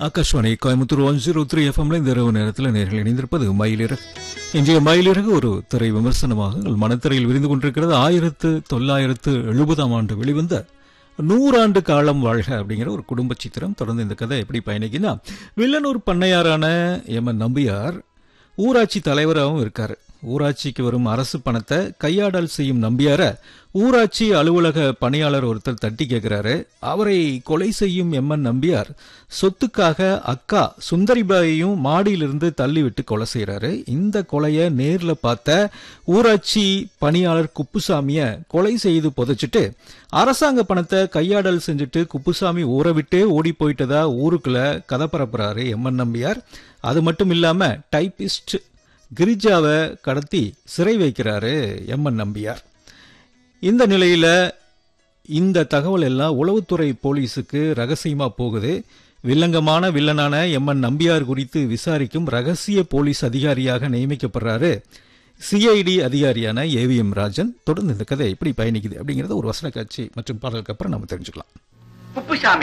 Akashvani Coimbatore one zero three எஃப்எம்ல இந்த இரவு நேரத்தில் நேர்கள் இணைந்திருப்பது மயிலிறகு இன்றைய மயிலிறகு ஒரு திரை விமர்சனமாக உங்கள் மனத்திரையில் விரிந்து கொண்டிருக்கிறது ஆயிரத்து தொள்ளாயிரத்து எழுபதாம் ஆண்டு வெளிவந்த நூறாண்டு காலம் வாழ்க அப்படிங்கிற ஒரு குடும்ப சித்திரம் தொடர்ந்து இந்த கதை எப்படி பயணிக்குன்னா வில்லனூர் பண்ணையாரான எம் என் நம்பியார் ஊராட்சி தலைவராகவும் இருக்காரு ஊராட்சிக்கு வரும் அரசு பணத்தை கையாடல் செய்யும் நம்பியார ஊராட்சி அலுவலக பணியாளர் ஒருத்தர் தட்டி கேட்கிறாரு அவரை கொலை செய்யும் எம்என் நம்பியார் சொத்துக்காக அக்கா சுந்தரிபாயையும் மாடியிலிருந்து தள்ளிவிட்டு கொலை செய்யறாரு இந்த கொலையை நேர்ல பார்த்த ஊராட்சி பணியாளர் குப்புசாமிய கொலை செய்து புதைச்சிட்டு அரசாங்க பணத்தை கையாடல் செஞ்சுட்டு குப்புசாமி ஊரை விட்டே ஓடி போயிட்டதா ஊருக்குள்ள கதை பரப்புறாரு எம்என் நம்பியார் அது மட்டும் இல்லாம டைபிஸ்ட் கிரிஜாவை கடத்தி சிறை வைக்கிறாரு எம்என் நம்பியார் இந்த நிலையில இந்த தகவல் எல்லாம் உளவுத்துறை போலீஸுக்கு ரகசியமா போகுது வில்லங்கமான வில்லனான எம்என் நம்பியார் குறித்து விசாரிக்கும் ரகசிய போலீஸ் அதிகாரியாக நியமிக்கப்படுறாரு சிஐடி அதிகாரியான ஏவிஎம் ராஜன் தொடர்ந்து இந்த கதை எப்படி பயணிக்குது அப்படிங்கறத ஒரு வசன காட்சி மற்றும் பாடலுக்கு அப்புறம் நம்ம தெரிஞ்சுக்கலாம் குப்புசாமி